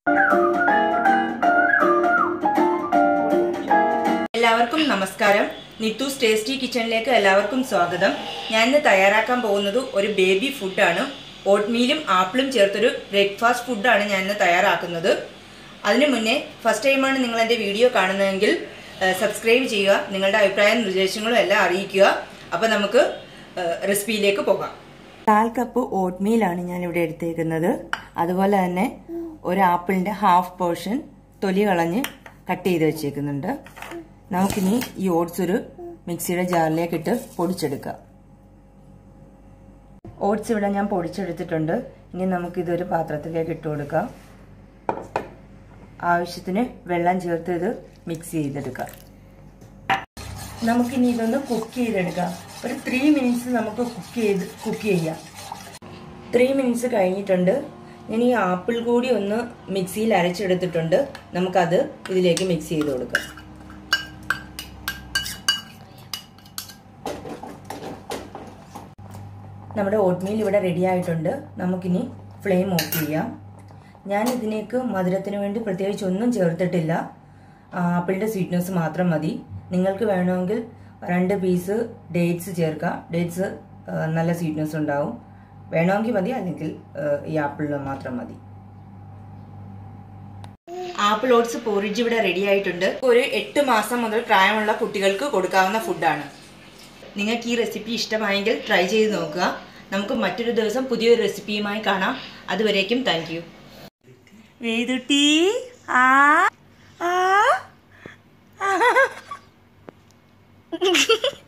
എല്ലാവർക്കും നമസ്കാരം നിത്തൂസ് ടേസ്റ്റി കിച്ചണിലേക്ക് എല്ലാവർക്കും സ്വാഗതം ഞാൻ ഇന്ന് തയ്യാറാക്കാൻ പോകുന്നത് ഒരു ബേബി ഫുഡാണ് ഓട്ട്മീലും ആപ്പിളും ചേർത്തൊരു ബ്രേക്ക്ഫാസ്റ്റ് ഫുഡാണ് ഞാൻ ഇന്ന് തയ്യാറാക്കുന്നത് അതിനു മുന്നേ ഫസ്റ്റ് ടൈമാണ് നിങ്ങൾ എൻ്റെ വീഡിയോ കാണുന്നതെങ്കിൽ സബ്സ്ക്രൈബ് ചെയ്യുക നിങ്ങളുടെ അഭിപ്രായവും നിർദ്ദേശങ്ങളും എല്ലാം അറിയിക്കുക അപ്പോൾ നമുക്ക് റെസിപ്പിയിലേക്ക് പോകാം കാൽ കപ്പ് ഓട്ട്മീലാണ് ഞാൻ ഇവിടെ എടുത്തേക്കുന്നത് അതുപോലെ തന്നെ ഒരു ആപ്പിളിൻ്റെ ഹാഫ് പോർഷൻ തൊലി കളഞ്ഞ് കട്ട് ചെയ്ത് വെച്ചേക്കുന്നുണ്ട് നമുക്കിനി ഈ ഓട്സ് ഒരു മിക്സിയുടെ ജാറിലേക്ക് ഇട്ട് പൊടിച്ചെടുക്കാം ഓട്സ് ഇവിടെ ഞാൻ പൊടിച്ചെടുത്തിട്ടുണ്ട് ഇനി നമുക്കിതൊരു പാത്രത്തിലേക്ക് ഇട്ട് കൊടുക്കാം ആവശ്യത്തിന് വെള്ളം ചേർത്ത് ഇത് മിക്സ് ചെയ്തെടുക്കാം നമുക്കിനി ഇതൊന്ന് കുക്ക് ചെയ്തെടുക്കാം ഒരു ത്രീ മിനിറ്റ്സ് നമുക്ക് കുക്ക് ചെയ്ത് കുക്ക് ചെയ്യാം ത്രീ മിനിറ്റ്സ് കഴിഞ്ഞിട്ടുണ്ട് ഞാൻ ഈ ആപ്പിൾ കൂടി ഒന്ന് മിക്സിയിൽ അരച്ചെടുത്തിട്ടുണ്ട് നമുക്കത് ഇതിലേക്ക് മിക്സ് ചെയ്ത് കൊടുക്കാം നമ്മുടെ ഓട്ട്മീൽ ഇവിടെ റെഡി ആയിട്ടുണ്ട് നമുക്കിനി ഫ്ലെയിം ഓഫ് ചെയ്യാം ഞാൻ ഇതിലേക്ക് മധുരത്തിന് വേണ്ടി പ്രത്യേകിച്ച് ഒന്നും ചേർത്തിട്ടില്ല ആപ്പിളിൻ്റെ സ്വീറ്റ്നെസ് മാത്രം മതി നിങ്ങൾക്ക് വേണമെങ്കിൽ രണ്ട് പീസ് ഡേറ്റ്സ് ചേർക്കാം ഡേറ്റ്സ് നല്ല സ്വീറ്റ്നെസ് ഉണ്ടാവും വേണമെങ്കിൽ മതി അല്ലെങ്കിൽ ഈ ആപ്പിളിന് മാത്രം മതി ആപ്പിൾ ഓട്സ് പോറിജ് ഇവിടെ റെഡി ആയിട്ടുണ്ട് ഒരു എട്ട് മാസം മുതൽ പ്രായമുള്ള കുട്ടികൾക്ക് കൊടുക്കാവുന്ന ഫുഡാണ് നിങ്ങൾക്ക് ഈ റെസിപ്പി ഇഷ്ടമായെങ്കിൽ ട്രൈ ചെയ്ത് നോക്കുക നമുക്ക് മറ്റൊരു ദിവസം പുതിയൊരു റെസിപ്പിയുമായി കാണാം അതുവരേക്കും താങ്ക് യു വേദുട്ടി ആ ആ